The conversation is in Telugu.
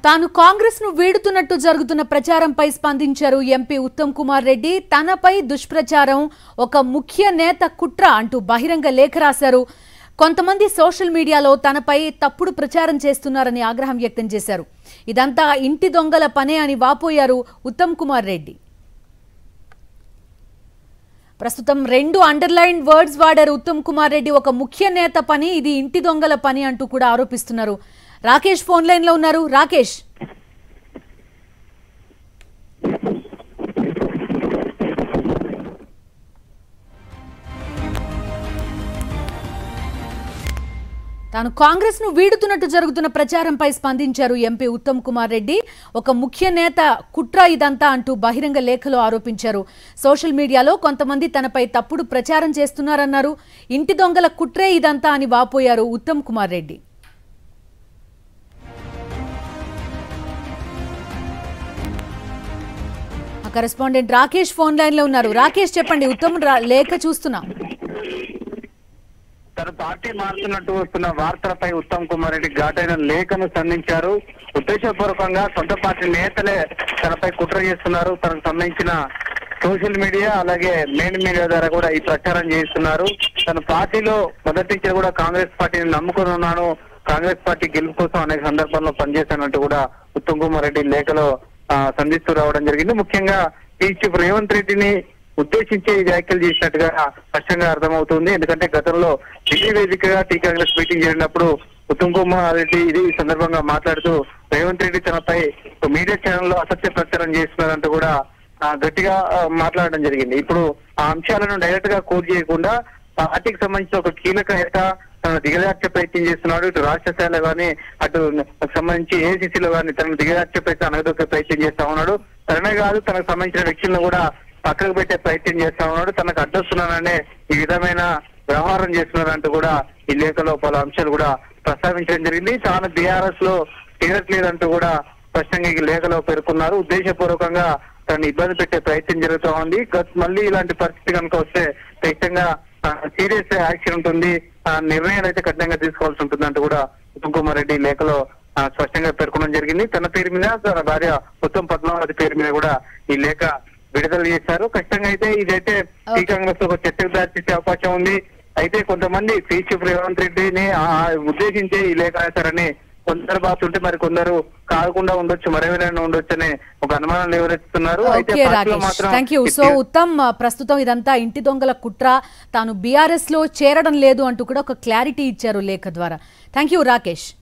తాను కాంగ్రెస్ ను వీడుతున్నట్టు జరుగుతున్న ప్రచారంపై స్పందించారు ఎంపీ ఉత్తమ్ కుమార్ రెడ్డి తనపై దుష్ప్రచారం ఒక ముఖ్య నేత కుట్ర అంటూ బహిరంగ లేఖ రాశారు కొంతమంది సోషల్ మీడియాలో తనపై తప్పుడు ప్రచారం చేస్తున్నారని ఆగ్రహం వ్యక్తం చేశారు ఇదంతా ఇంటి దొంగల పనే అని వాపోయారు ఉత్తమ్ కుమార్ రెడ్డి ప్రస్తుతం రెండు అండర్లైన్ వర్డ్స్ వాడారు ఉత్తమ్ కుమార్ రెడ్డి ఒక ముఖ్య నేత పని ఇది ఇంటి దొంగల పని అంటూ కూడా ఆరోపిస్తున్నారు రాకేష్ ఫోన్ లైన్ లో ఉన్నారు రాకేష్ తాను కాంగ్రెస్ ను వీడుతున్నట్టు జరుగుతున్న ప్రచారంపై స్పందించారు ఎంపీ ఉత్తమ్ కుమార్ రెడ్డి ఒక ముఖ్య నేత కుట్ర ఇదంతా అంటూ బహిరంగ లేఖలో ఆరోపించారు సోషల్ మీడియాలో కొంతమంది తనపై తప్పుడు ప్రచారం చేస్తున్నారన్నారు ఇంటి దొంగల కుట్రే ఇదంతా అని వాపోయారు ఉత్తమ్ కుమార్ రెడ్డి ఆ కరెస్పాండెంట్ రాకేష్ ఫోన్ లైన్ లో ఉన్నారు రాకేష్ చెప్పండి ఉత్తమ్ రా- లేఖ చూస్తున్నాం తన పార్టీ మారుతున్నట్టు వస్తున్న వార్తలపై ఉత్తమ్ కుమార్ రెడ్డి ఘాటైన లేఖను సంధించారు ఉద్దేశపూర్వకంగా సొంత పార్టీ నేతలే తనపై కుట్ర చేస్తున్నారు తనకు సంబంధించిన సోషల్ మీడియా అలాగే మెయిన్ మీడియా ద్వారా కూడా ఈ ప్రచారం చేస్తున్నారు తన పార్టీలో మొదటి నుంచి కూడా కాంగ్రెస్ పార్టీని నమ్ముకుని ఉన్నాను కాంగ్రెస్ పార్టీ గెలుపు కోసం అనేక సందర్భాల్లో పనిచేశానంటూ కూడా ఉత్తమ్ కుమార్ రెడ్డి లేఖలో ఆ, సంధిస్తూ రావడం జరిగింది ముఖ్యంగా ఈ చీఫ్ రేవంత్ రెడ్డిని ఉద్దేశించి ఈ వ్యాఖ్యలు చేసినట్టుగా స్పష్టంగా అర్థమవుతుంది ఎందుకంటే గతంలో ఢిల్లీ వేదికగా టీ కాంగ్రెస్ మీటింగ్ జరిగినప్పుడు ఉత్తమ్ కుమార్ రెడ్డి ఇది ఈ సందర్భంగా మాట్లాడుతూ రేవంత్ రెడ్డి తనపై ఒక మీడియా ఛానల్లో అసత్య ప్రచారం చేస్తున్నారంటూ కూడా ఆ, గట్టిగా ఆ, మాట్లాడడం జరిగింది ఇప్పుడు ఆ అంశాలను డైరెక్ట్ గా కోట్ చేయకుండా పార్టీకి సంబంధించిన ఒక కీలక నేత తనను దిగజార్చే ప్రయత్నం చేస్తున్నాడు ఇటు రాష్ట్ర స్థాయిలో కానీ అటు సంబంధించి ఏసీసీలో కానీ తనను దిగజార్చే ప్రయత్నం అనగదొక్కే ప్రయత్నం చేస్తా ఉన్నాడు తననే కాదు తనకు సంబంధించిన వ్యక్తులను కూడా పక్కకు పెట్టే ప్రయత్నం చేస్తా ఉన్నాడు తనకు అడ్డొస్తున్నాననే ఈ విధమైన వ్యవహారం చేస్తున్నారంటూ కూడా ఈ లేఖలో పలు అంశాలు కూడా ప్రస్తావించడం జరిగింది తాను బీఆర్ఎస్ లో చేరట్లేదంటూ కూడా స్పష్టంగా ఈ లేఖలో పేర్కొన్నారు ఉద్దేశపూర్వకంగా తనని ఇబ్బంది పెట్టే ప్రయత్నం జరుగుతూ ఉంది గత- మళ్ళీ ఇలాంటి పరిస్థితి కనుక వస్తే ఖచ్చితంగా సీరియస్ యాక్షన్ ఉంటుంది ఆ నిర్ణయాలు అయితే కఠినంగా తీసుకోవాల్సి ఉంటుంది అంటూ కూడా ఉత్తమ్ కుమార్ రెడ్డి ఈ లేఖలో ఆ, స్పష్టంగా పేర్కొనడం జరిగింది తన పేరు మీద తన భార్య ఉత్తమ్ పద్మావతి పేరు మీద కూడా ఈ లేఖ విడుదల చేశారు ఖచ్చితంగా అయితే ఇదైతే టీ కాంగ్రెస్ లో ఒక చర్చకు దారితీసే అవకాశం ఉంది అయితే కొంతమంది పీ చీఫ్ రేవంత్ రెడ్డిని ఆ, ఉద్దేశించి ఈ లేఖ రాశారని కొందరు బాగుంటే మరి కొందరు కాకుండా ఉండొచ్చు మరేమైనా ఉండొచ్చు అనే ఒక అనుమానం లేవనెత్తుతున్నారు అయితే ఓకే పార్టీలో రాకేష్ మాత్రం థ్యాంక్ యూ సో ఉత్తమ్ ఆ, ప్రస్తుతం ఇదంతా ఇంటి దొంగల కుట్ర తాను బీఆర్ఎస్ లో చేరడం లేదు అంటూ కూడా ఒక క్లారిటీ ఇచ్చారు లేఖ ద్వారా థ్యాంక్ యూ రాకేష్